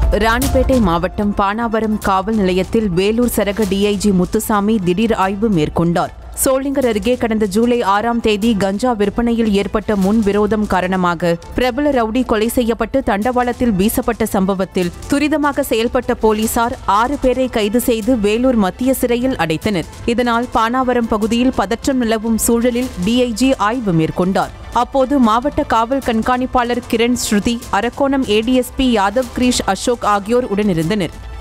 ராணிப்பேட்டை மாவட்டம் பானாவரம் காவல் நிலையத்தில் வேலூர் சரக டிஐஜி முத்துசாமி திடீர் ஆய்வு மேற்கொண்டார் சோளிங்கர் அருகே கடந்த ஜூலை ஆறாம் தேதி கஞ்சா விற்பனையில் ஏற்பட்ட முன் விரோதம் காரணமாக பிரபல ரவுடி கொலை செய்யப்பட்டு தண்டவாளத்தில் வீசப்பட்ட சம்பவத்தில் துரிதமாக செயல்பட்ட போலீசார் ஆறு பேரை கைது செய்து வேலூர் மத்திய சிறையில் அடைத்தனர் இதனால் பானாவரம் பகுதியில் பதற்றம் நிலவும் சூழலில் டிஐஜி ஆய்வு மேற்கொண்டார் அப்போது மாவட்ட காவல் கண்காணிப்பாளர் கிரண் ஸ்ருதி அரக்கோணம் ஏடிஎஸ்பி யாதவ் கிரீஷ் அசோக் ஆகியோர் உடனிருந்தனர்